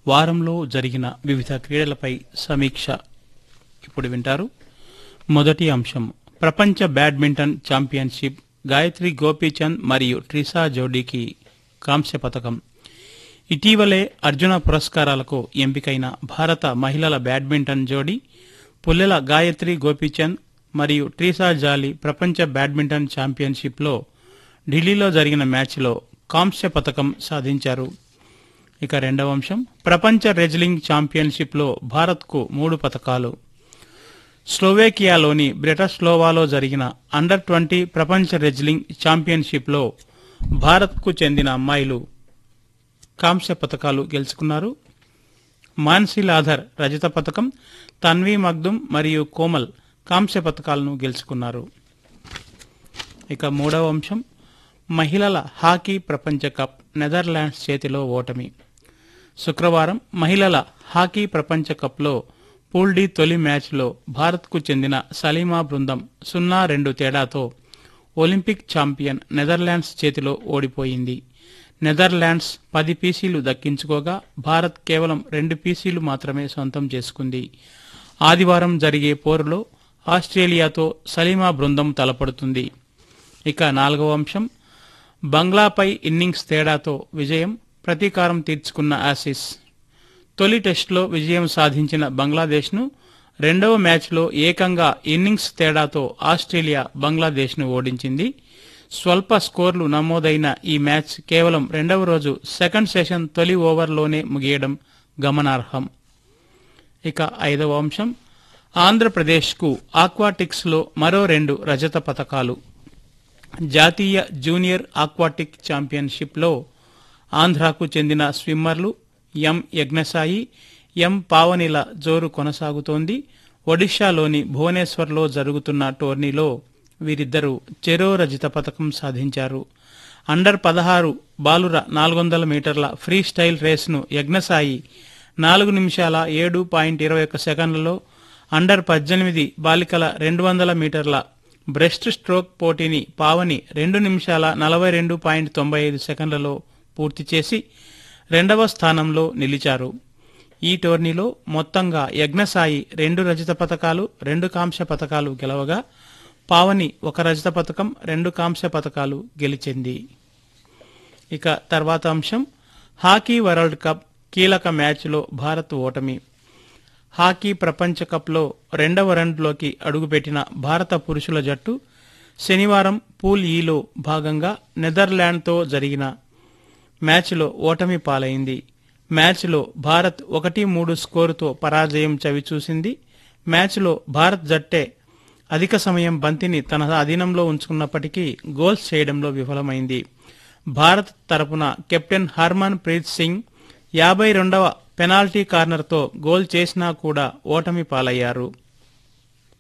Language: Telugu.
వారంలో జరిగిన వివిధ క్రీడలపై సమీక్ష ఇప్పుడు వింటారు మొదటి అంశం ప్రపంచ బ్యాడ్మింటన్ ఛాంపియన్షిప్ గాయత్రి గోపీచంద్ మరియు ట్రిసా జోడీకి కాంస్య పథకం ఇటీవలే అర్జున పురస్కారాలకు ఎంపికైన భారత మహిళల బ్యాడ్మింటన్ జోడీ పుల్లెల గాయత్రి గోపీచంద్ మరియు ట్రీసా జాలి ప్రపంచ బ్యాడ్మింటన్ ఛాంపియన్షిప్లో ఢిల్లీలో జరిగిన మ్యాచ్లో కాంస్య పథకం సాధించారు ఇక రెండవ అంశం ప్రపంచ రెజ్లింగ్ ఛాంపియన్షిప్లో భారత్కు మూడు పథకాలు స్లోవేకియాలోని బ్రిటస్లోవాలో జరిగిన అండర్ ట్వంటీ ప్రపంచ రెజ్లింగ్ ఛాంపియన్షిప్లో భారత్కు చెందిన అమ్మాయిలు కాంస్య పథకాలు గెలుచుకున్నారు మాన్సీ లాథర్ రజత పథకం తన్వీ మగ్దుమ్ మరియు కోమల్ కాంస్య పథకాలను గెలుచుకున్నారు ఇక మూడవ అంశం మహిళల హాకీ ప్రపంచ కప్ నెదర్లాండ్స్ చేతిలో ఓటమి శుక్రవారం మహిళల హాకీ ప్రపంచ కప్లో పూల్ డి తొలి మ్యాచ్లో భారత్కు చెందిన సలీమా బృందం సున్నా రెండు తేడాతో ఒలింపిక్ ఛాంపియన్ నెదర్లాండ్స్ చేతిలో ఓడిపోయింది నెదర్లాండ్స్ పది పీసీలు దక్కించుకోగా భారత్ కేవలం రెండు పీసీలు మాత్రమే సొంతం చేసుకుంది ఆదివారం జరిగే పోరులో ఆస్ట్రేలియాతో సలీమా బృందం తలపడుతుంది ఇక నాలుగవ అంశం బంగ్లాపై ఇన్నింగ్స్ తేడాతో విజయం ప్రతీకారం తీర్చుకున్న ఆసిస్ తొలి టెస్టులో విజయం సాధించిన బంగ్లాదేశ్ను రెండవ మ్యాచ్లో ఏకంగా ఇన్నింగ్స్ తేడాతో ఆస్ట్రేలియా బంగ్లాదేశ్ను ఓడించింది స్వల్ప స్కోర్లు నమోదైన ఈ మ్యాచ్ కేవలం రెండవ రోజు సెకండ్ సెషన్ తొలి ఓవర్లోనే ముగియడం గమనార్హం ఇక ఐదవ అంశం ఆంధ్రప్రదేశ్కు ఆక్వాటిక్స్లో మరో రెండు రజత పథకాలు జాతీయ జూనియర్ ఆక్వాటిక్ ఛాంపియన్షిప్లో ఆంధ్రాకు చెందిన స్విమ్మర్లు ఎం యజ్ఞసాయి ఎం పావనిల జోరు కొనసాగుతోంది ఒడిశాలోని భువనేశ్వర్లో జరుగుతున్న టోర్నీలో వీరిద్దరూ చెరో రజిత పథకం సాధించారు అండర్ పదహారు బాలుర నాలుగు వందల మీటర్ల ఫ్రీ స్టైల్ రేస్ను యజ్ఞసాయి నాలుగు నిమిషాల ఏడు పాయింట్ ఇరవై ఒక్క సెకండ్లలో అండర్ పద్దెనిమిది బాలికల రెండు వందల మీటర్ల బ్రెస్ట్ స్ట్రోక్ పోటీని పావని రెండు నిమిషాల నలభై రెండు పాయింట్ తొంభై ఐదు సెకండ్లలో పూర్తి చేసి రెండవ స్థానంలో నిలిచారు ఈ టోర్నీలో మొత్తంగా యజ్ఞసాయి రెండు రజత పథకాలు రెండు కాంస్య పథకాలు గెలవగా పావని ఒక రజత పథకం రెండు కాంస్య పథకాలు గెలిచింది ఇక తర్వాత అంశం హాకీ వరల్డ్ కప్ కీలక మ్యాచ్లో భారత్ ఓటమి హాకీ ప్రపంచ కప్లో రెండవ రౌండ్లోకి అడుగుపెట్టిన భారత పురుషుల జట్టు శనివారం పూల్ ఈలో భాగంగా నెదర్లాండ్తో జరిగిన మ్యాచ్లో ఓటమి పాలైంది మ్యాచ్లో భారత్ ఒకటి మూడు స్కోరుతో పరాజయం చవిచూసింది మ్యాచ్లో భారత్ జట్టే అధిక సమయం బంతిని తన అధీనంలో ఉంచుకున్నప్పటికీ గోల్స్ చేయడంలో విఫలమైంది భారత్ తరపున కెప్టెన్ హర్మన్ ప్రీత్ సింగ్ యాభై రెండవ పెనాల్టీ కార్నర్తో గోల్ చేసినా కూడా ఓటమి పాలయ్యారు